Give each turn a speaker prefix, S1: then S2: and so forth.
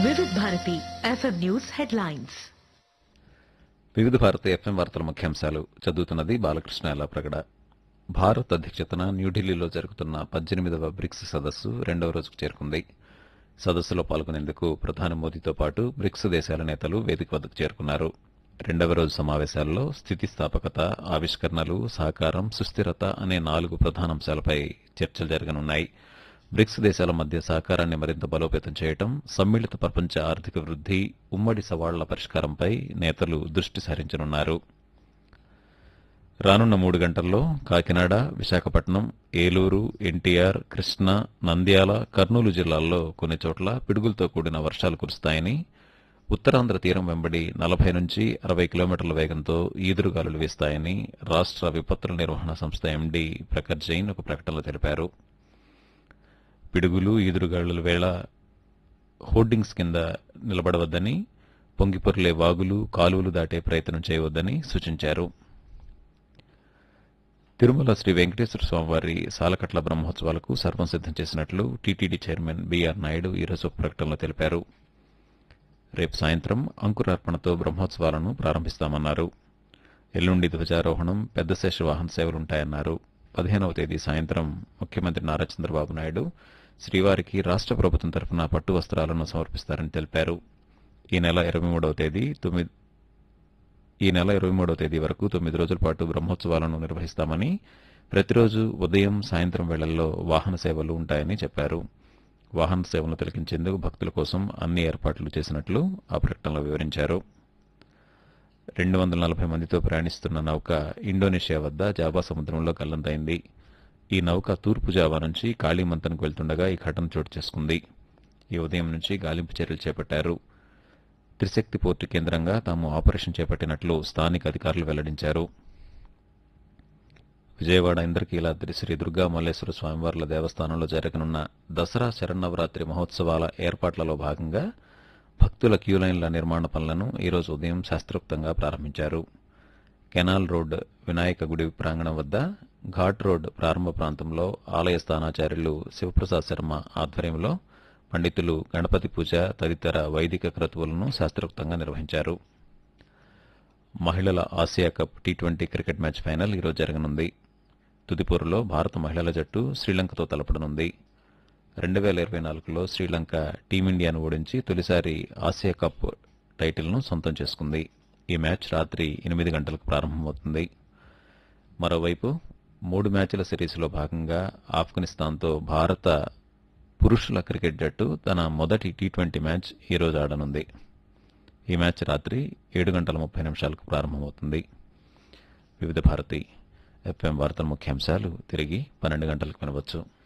S1: వివిధ Bharati FM news headlines
S2: వివిధ భారత ఎఫ్ఎం వార్తల ముఖ్యాంశాలు చదువుతున్నది బాలకృష్ణ ఎల్లప్రగడ భారత్ అధ్యక్షతన న్యూఢిల్లీలో జరుగుతున్న పద్దెనిమిదవ బ్రిక్స్ సదస్సు రెండవ రోజుకు చేరుకుంది సదస్సులో పాల్గొనేందుకు ప్రధాని మోదీతో పాటు బ్రిక్స్ దేశాల నేతలు వేదిక వద్దకు చేరుకున్నారు రెండవ రోజు సమావేశాల్లో స్థితిస్థాపకత ఆవిష్కరణలు సహకారం సుస్థిరత అనే నాలుగు ప్రధాన అంశాలపై చర్చలు జరగనున్నాయి బ్రిక్స్ దేశాల మధ్య సహకారాన్ని మరింత బలోపేతం చేయటం సమ్మిళిత ప్రపంచ ఆర్థిక వృద్ధి ఉమ్మడి సవాళ్ల పరిష్కారంపై నేతలు దృష్టి సారించనున్నారు రానున్న మూడు గంటల్లో కాకినాడ విశాఖపట్నం ఏలూరు ఎన్టీఆర్ కృష్ణా నంద్యాల కర్నూలు జిల్లాల్లో కొన్ని చోట్ల పిడుగులతో కూడిన వర్షాలు కురుస్తాయని ఉత్తరాంధ్ర తీరం వెంబడి నలభై నుంచి అరవై కిలోమీటర్ల వేగంతో ఈదురుగాలులు వీస్తాయని రాష్ట్ర విపత్తుల నిర్వహణ సంస్థ ఎండీ ప్రఖర్ జైన్ ఒక ప్రకటనలో తెలిపారు పిడుగులు ఈదురుగాలుల వేళ హోర్డింగ్స్ కింద నిలబడవద్దని పొంగిపొర్లే వాగులు కాలువలు దాటే ప్రయత్నం చేయవద్దని సూచించారు తిరుమల శ్రీ వెంకటేశ్వర స్వామివారి సాలకట్ల బ్రహ్మోత్సవాలకు సర్వం సిద్దం చేసినట్లు టీటీడీ చైర్మన్ బీఆర్ నాయుడు ఈరోజు ఒక ప్రకటనలో తెలిపారు రేపు సాయంత్రం అంకురార్పణతో బ్రహ్మోత్సవాలను ప్రారంభిస్తామన్నారు ఎల్లుండి ధ్వజారోహణం పెద్ద శేష వాహన సేవలుంటాయన్నారు పదిహేనవ తేదీ సాయంత్రం ముఖ్యమంత్రి నారా చంద్రబాబు నాయుడు శ్రీవారికి రాష్ట్ర ప్రభుత్వం తరఫున పట్టు వస్త్రాలను సమర్పిస్తారని తెలిపారు ఈ నెల ఇరవై మూడవ తేదీ తొమ్మిది ఈ నెల ఇరవై మూడవ తేదీ వరకు తొమ్మిది రోజుల పాటు బ్రహ్మోత్సవాలను నిర్వహిస్తామని ప్రతిరోజు ఉదయం సాయంత్రం వేళల్లో వాహన సేవలు ఉంటాయని చెప్పారు వాహన సేవలను తిలకించేందుకు భక్తుల కోసం అన్ని ఏర్పాట్లు చేసినట్లు ఆ ప్రకటనలో వివరించారు రెండు వందల నలభై మందితో ప్రయాణిస్తున్న నౌక ఇండోనేషియా వద్ద జాబా సముద్రంలో గల్లంతైంది ఈ నౌక తూర్పు జావా నుంచి కాళీమంతన్కు వెళ్తుండగా ఈ ఘటన చోటు చేసుకుంది ఈ ఉదయం నుంచి గాలింపు చర్యలు చేపట్టారు త్రిశక్తి పోర్టు కేంద్రంగా తాము ఆపరేషన్ చేపట్టినట్లు స్థానిక అధికారులు వెల్లడించారు విజయవాడ ఇంద్రకీలాద్రి శ్రీ దుర్గా మల్లేశ్వర స్వామివార్ల దేవస్థానంలో జరగనున్న దసరా శరన్నవరాత్రి మహోత్సవాల ఏర్పాట్లలో భాగంగా భక్తుల క్యూలైన్ల నిర్మాణ పనులను ఈరోజు ఉదయం శాస్త్రోక్తంగా ప్రారంభించారు కెనాల్ రోడ్ వినాయక గుడి ప్రాంగణం వద్ద ఘాట్ రోడ్ ప్రారంభ ప్రాంతంలో ఆలయ స్థానాచార్యులు శివప్రసాద్ శర్మ ఆధ్వర్యంలో పండితులు గణపతి పూజ తదితర వైదిక క్రతువులను శాస్త్రోక్తంగా నిర్వహించారు మహిళల Asia cup T twenty cricket match final ఈరోజు జరగనుంది తుదిపూర్లో భారత మహిళల జట్టు శ్రీలంకతో తలపడనుంది రెండు వేల ఇరవై నాలుగులో శ్రీలంక టీమిండియాను ఓడించి తొలిసారి ఆసియా కప్ టైటిల్ను సొంతం చేసుకుంది ఈ మ్యాచ్ రాత్రి ఎనిమిది గంటలకు ప్రారంభమవుతుంది మరోవైపు మూడు మ్యాచ్ల సిరీస్లో భాగంగా ఆఫ్ఘనిస్తాన్తో భారత పురుషుల క్రికెట్ జట్టు తన మొదటి టీ ట్వంటీ మ్యాచ్ ఈరోజు ఆడనుంది ఈ మ్యాచ్ రాత్రి ఏడు గంటల ముప్పై నిమిషాలకు ప్రారంభమవుతుంది వివిధ భారతి ఎఫ్ఎం వార్తల ముఖ్యాంశాలు తిరిగి పన్నెండు గంటలకు వినవచ్చు